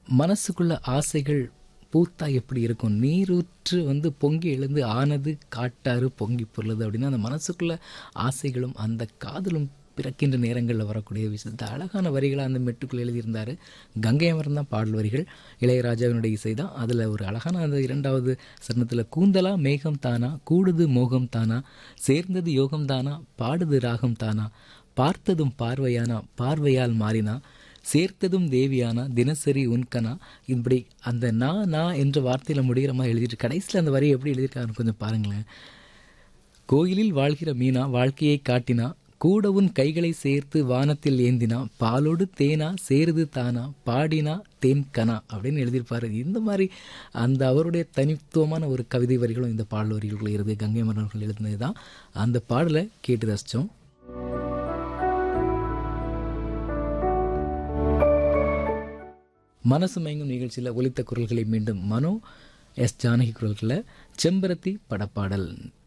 மனசுக்குள்ள ஆசைகள் பூத்தா எப்படி இருக்கும் நீரூற்று வந்து பொங்கி எழுந்து ஆனது காட்டாறு பொங்கி பொருளுது அப்படின்னா அந்த மனசுக்குள்ள ஆசைகளும் அந்த காதலும் பிறக்கின்ற நேரங்களில் வரக்கூடிய விஷயத்தை அழகான வரிகளை அந்த மெட்டுக்குள்ள எழுதியிருந்தார் கங்கை அமரன் தான் பாடல் வரிகள் இளையராஜாவினுடைய இசை தான் அதில் ஒரு அழகான அந்த இரண்டாவது சரணத்தில் கூந்தலா மேகம் தானா கூடுது மோகம் தானா சேர்ந்தது யோகம் தானா பாடுது ராகம் தானா பார்த்ததும் பார்வையானா பார்வையால் மாறினா சேர்த்ததும் தேவியானா தினசரி உன்கனா இப்படி அந்த நா நா என்ற வார்த்தையில் முடிகிற மாதிரி எழுதிட்டு கடைசியில் அந்த வரியை எப்படி எழுதியிருக்காருன்னு கொஞ்சம் பாருங்களேன் கோயிலில் வாழ்கிற மீனா வாழ்க்கையை காட்டினா கூட உன் கைகளை சேர்த்து வானத்தில் ஏந்தினா பாலோடு தேனா சேருது தானா பாடினா தேன் கனா அப்படின்னு எழுதியிருப்பாரு இந்த மாதிரி அந்த அவருடைய தனித்துவமான ஒரு கவிதை வரிகளும் இந்த பாடல் வரிகளுக்குள்ள இருக்கு கங்கை மன்னர்கள் எழுதினது தான் அந்த பாடலை கேட்டு ரசித்தோம் மனசு மயங்கும் நிகழ்ச்சியில் ஒலித்த குரல்களை மீண்டும் மனோ எஸ் ஜானகி குரல்களில் செம்பருத்தி படப்பாடல்